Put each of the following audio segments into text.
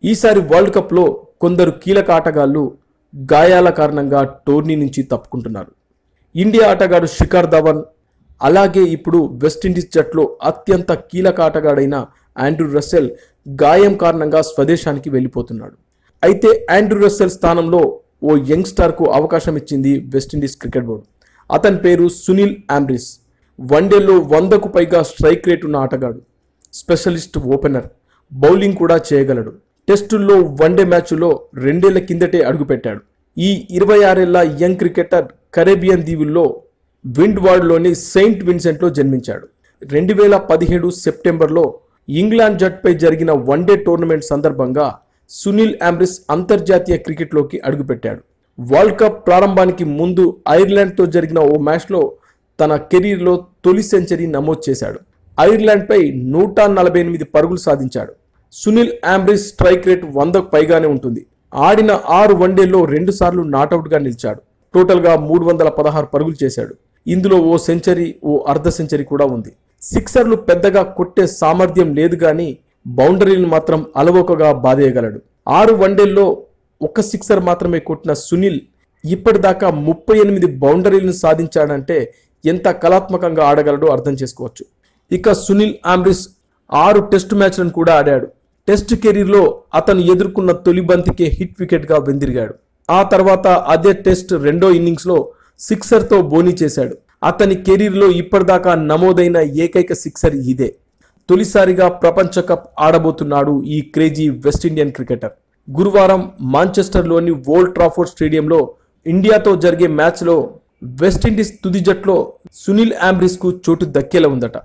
ఈసారి వరల్డ్ కప్లో కొందరు కీలక ఆటగాళ్లు గాయాల కారణంగా టోర్నీ నుంచి తప్పుకుంటున్నారు ఇండియా ఆటగాడు శిఖర్ ధవన్ అలాగే ఇప్పుడు వెస్టిండీస్ జట్లో అత్యంత కీలక ఆటగాడైన ఆండ్రూ రస్సెల్ గాయం కారణంగా స్వదేశానికి వెళ్ళిపోతున్నాడు అయితే ఆండ్రూ రస్సెల్ స్థానంలో ఓ యంగ్స్టార్కు అవకాశం ఇచ్చింది వెస్టిండీస్ క్రికెట్ బోర్డు అతని పేరు సునీల్ ఆంబ్రిస్ వన్డేలో వందకు పైగా స్ట్రైక్ రేట్ ఉన్న ఆటగాడు స్పెషలిస్ట్ ఓపెనర్ బౌలింగ్ కూడా చేయగలడు టెస్టుల్లో వన్డే మ్యాచ్లో రెండేళ్ల కిందటే అడుగుపెట్టాడు ఈ ఇరవై ఆరేళ్ల యంగ్ క్రికెటర్ కరేబియన్ దీవుల్లో విండ్వార్డ్లోని సెయింట్ విన్సెంట్లో జన్మించాడు రెండు వేల పదిహేడు సెప్టెంబర్లో ఇంగ్లాండ్ జట్పై జరిగిన వన్డే టోర్నమెంట్ సందర్భంగా సునీల్ ఆంబ్రిస్ అంతర్జాతీయ క్రికెట్లోకి అడుగుపెట్టాడు వరల్డ్ కప్ ప్రారంభానికి ముందు ఐర్లాండ్తో జరిగిన ఓ మ్యాచ్లో తన కెరీర్లో తొలి సెంచరీ నమోదు చేశాడు ఐర్లాండ్పై నూట నలభై ఎనిమిది పరుగులు సాధించాడు సునీల్ ఆంబ్రిస్ స్ట్రైక్ రేట్ వందకు పైగానే ఉంటుంది ఆడిన ఆరు వన్డేల్లో రెండుసార్లు నాటౌట్గా నిలిచాడు టోటల్గా మూడు వందల పదహారు పరుగులు చేశాడు ఇందులో ఓ సెంచరీ ఓ అర్ధ సెంచరీ కూడా ఉంది సిక్సర్లు పెద్దగా కొట్టే సామర్థ్యం లేదు కానీ బౌండరీలను మాత్రం అలవోకగా బాధేయగలడు ఆరు వన్డేల్లో ఒక సిక్సర్ మాత్రమే కొట్టిన సునీల్ ఇప్పటిదాకా ముప్పై ఎనిమిది బౌండరీలను సాధించాడంటే ఎంత కళాత్మకంగా ఆడగలడో అర్థం చేసుకోవచ్చు ఇక సునీల్ ఆంబ్రిస్ ఆరు టెస్ట్ మ్యాచ్లను కూడా ఆడాడు టెస్ట్ కెరీర్లో అతను ఎదుర్కొన్న తొలి బంతికే హిట్ వికెట్గా వెందిరిగాడు ఆ తర్వాత అదే టెస్ట్ రెండో ఇన్నింగ్స్లో సిక్సర్తో బోనీ చేశాడు అతని కెరీర్లో ఇప్పటిదాకా నమోదైన ఏకైక సిక్సర్ ఇదే తొలిసారిగా ప్రపంచ కప్ ఆడబోతున్నాడు ఈ క్రేజీ వెస్ట్ ఇండియన్ క్రికెటర్ గురువారం మాంచెస్టర్లోని ఓల్డ్ ట్రాఫోర్డ్ స్టేడియంలో ఇండియాతో జరిగే మ్యాచ్లో వెస్టిండీస్ తుది జట్లో సునీల్ ఆంబ్రిస్కు చోటు దక్కేలా ఉందట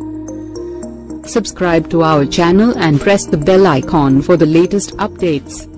Subscribe to our channel and press the bell icon for the latest updates.